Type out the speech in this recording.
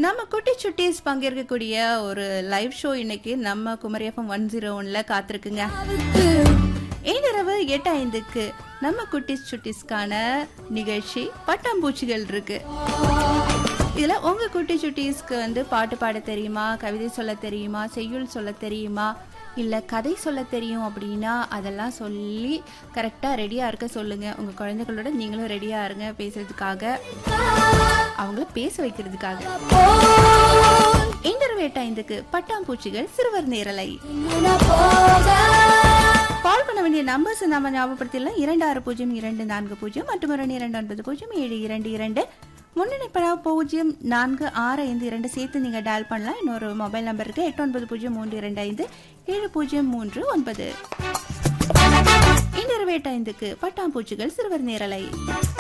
நம்ம குட்டி சுட்டீஸ் பங்கேற்கக்கூடிய ஒரு லைவ் ஷோ இன்னைக்கு நம்ம குமரியப்பம் ஒன் ஜீரோ ஒன்ல காத்திருக்குங்க இன்றிரவு எட்டு ஐந்துக்கு நம்ம குட்டிஸ் சுட்டீஸ்க்கான நிகழ்ச்சி பட்டாம்பூச்சிகள் இருக்கு இதுல உங்க குட்டி சுட்டீஸ்க்கு வந்து பாட்டு பாட தெரியுமா கவிதை சொல்ல தெரியுமா செய்யுள் சொல்ல தெரியுமா இல்ல கதை சொல்ல தெரியும் அப்படின்னா அதெல்லாம் சொல்லி கரெக்டா ரெடியா இருக்க சொல்லுங்க உங்க குழந்தைகளோட நீங்களும் ரெடியா இருங்க பேசுறதுக்காக அவங்கள பேச வைக்கிறதுக்காக இன்டர்வியூ எட்டு ஐந்துக்கு பட்டாம்பூச்சிகள் சிறுவர் நேரலை கால் பண்ண வேண்டிய நம்பர்ஸ் நாம ஞாபகப்படுத்திடலாம் இரண்டு ஆறு பூஜ்ஜியம் இரண்டு நான்கு பூஜ்ஜியம் மற்றும் ஒரு இரண்டு ஒன்பது பூஜ்ஜியம் ஏழு இரண்டு இரண்டு முன்னணிப்படா பூஜ்ஜியம் நான்கு ஆறு ஐந்து இரண்டு சேர்த்து நீங்க டயல் பண்ணலாம் இன்னொரு மொபைல் நம்பர் இருக்கு எட்டு ஒன்பது பூஜ்ஜியம் மூன்று இரண்டு ஐந்து ஏழு பூஜ்ஜியம் மூன்று ஒன்பது இன்றிரவு எட்டு ஐந்துக்கு பட்டாம்பூச்சிகள் சிறுவர் நேரலை